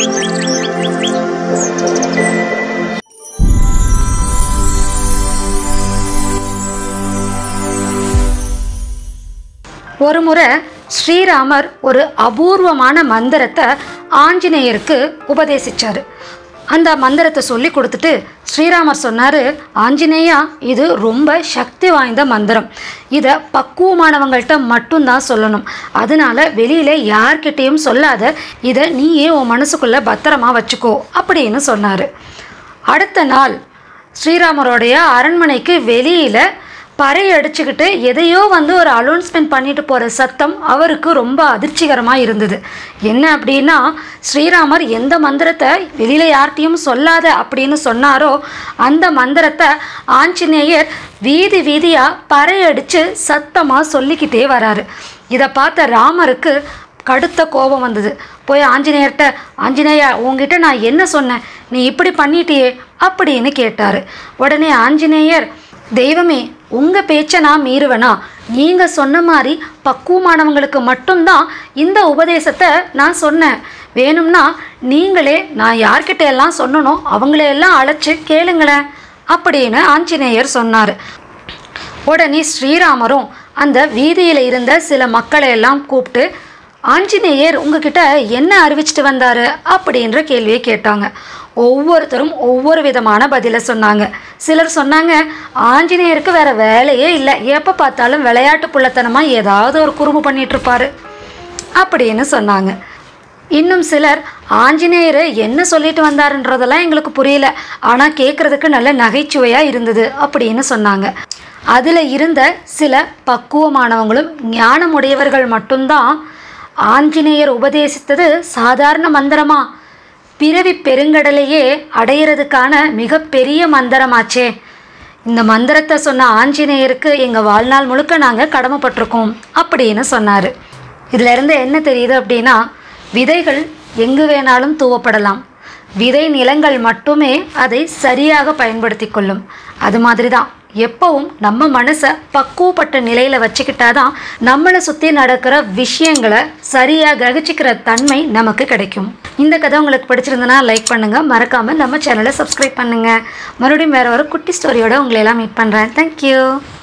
ஒரு முறை ஸ்ரீராமர் ஒரு அபூர்வமான மந்திரத்தை ஆஞ்சநேயருக்கு உபதேசிச்சார் அந்த மந்திரத்தை சொல்லி கொடுத்துட்டு ஸ்ரீராமர் சொன்னார் ஆஞ்சநேயா இது ரொம்ப சக்தி வாய்ந்த மந்திரம் இதை பக்குவமானவங்கள்ட்ட மட்டும்தான் சொல்லணும் அதனால வெளியில் யார்கிட்டேயும் சொல்லாத இதை நீயே உன் மனசுக்குள்ளே பத்திரமா வச்சுக்கோ அப்படின்னு சொன்னார் அடுத்த நாள் ஸ்ரீராமருடைய அரண்மனைக்கு வெளியில் பறை அடிச்சுக்கிட்டு எதையோ வந்து ஒரு அலௌன்ஸ்மெண்ட் பண்ணிட்டு போகிற சத்தம் அவருக்கு ரொம்ப அதிர்ச்சிகரமாக இருந்தது என்ன அப்படின்னா ஸ்ரீராமர் எந்த மந்திரத்தை வெளியில் யார்கிட்டையும் சொல்லாத அப்படின்னு சொன்னாரோ அந்த மந்திரத்தை ஆஞ்சநேயர் வீதி வீதியாக பறை அடித்து சத்தமாக சொல்லிக்கிட்டே வராரு இதை பார்த்த ராமருக்கு கடுத்த கோபம் வந்தது போய் ஆஞ்சநேயர்கிட்ட ஆஞ்சநேயா உங்ககிட்ட நான் என்ன சொன்னேன் நீ இப்படி பண்ணிட்டியே அப்படின்னு கேட்டார் உடனே ஆஞ்சநேயர் தெய்வமே உங்கள் பேச்சை நான் மீறுவேனா நீங்கள் சொன்ன மாதிரி பக்குவமானவங்களுக்கு மட்டும்தான் இந்த உபதேசத்தை நான் சொன்னேன் வேணும்னா நீங்களே நான் யார்கிட்ட எல்லாம் சொன்னனோ அவங்களையெல்லாம் அழைச்சி கேளுங்களேன் அப்படின்னு ஆஞ்சநேயர் சொன்னார் உடனே ஸ்ரீராமரும் அந்த வீதியில் இருந்த சில மக்களை எல்லாம் கூப்பிட்டு ஆஞ்சநேயர் உங்ககிட்ட என்ன அறிவிச்சிட்டு வந்தாரு அப்படின்ற கேள்வியை கேட்டாங்க ஒவ்வொருத்தரும் ஒவ்வொரு விதமான பதிலை சொன்னாங்க சிலர் சொன்னாங்க ஆஞ்சநேயருக்கு வேற வேலையே இல்லை எப்போ பார்த்தாலும் விளையாட்டு புள்ளத்தனமாக ஏதாவது ஒரு குறும்பு பண்ணிட்டு இருப்பாரு அப்படின்னு சொன்னாங்க இன்னும் சிலர் ஆஞ்சநேயர் என்ன சொல்லிட்டு வந்தாருன்றதெல்லாம் எங்களுக்கு புரியல ஆனால் கேட்குறதுக்கு நல்ல நகைச்சுவையாக இருந்தது அப்படின்னு சொன்னாங்க அதில் இருந்த சில பக்குவமானவங்களும் ஞானமுடையவர்கள் மட்டும்தான் ஆஞ்சநேயர் உபதேசித்தது சாதாரண மந்திரமா பிறவி பெருங்கடலையே அடையிறதுக்கான மிகப்பெரிய மந்திரமாச்சே இந்த மந்திரத்தை சொன்ன ஆஞ்சநேயருக்கு எங்கள் வாழ்நாள் முழுக்க நாங்கள் கடமைப்பட்டிருக்கோம் அப்படின்னு சொன்னார் இதுல இருந்து என்ன தெரியுது அப்படின்னா விதைகள் எங்கு வேணாலும் தூவப்படலாம் விதை நிலங்கள் மட்டுமே அதை சரியாக பயன்படுத்தி கொள்ளும் அது மாதிரி தான் எப்பவும் நம்ம மனசை பக்குவப்பட்ட நிலையில் வச்சுக்கிட்டாதான் நம்மளை சுற்றி நடக்கிற விஷயங்களை சரியாக கிரகிச்சிக்கிற தன்மை நமக்கு கிடைக்கும் இந்த கதை உங்களுக்கு பிடிச்சிருந்தனா லைக் பண்ணுங்கள் மறக்காமல் நம்ம சேனலை சப்ஸ்கிரைப் பண்ணுங்கள் மறுபடியும் வேற ஒரு குட்டி ஸ்டோரியோட உங்களை எல்லாம் மீட் பண்ணுறேன் தேங்க்யூ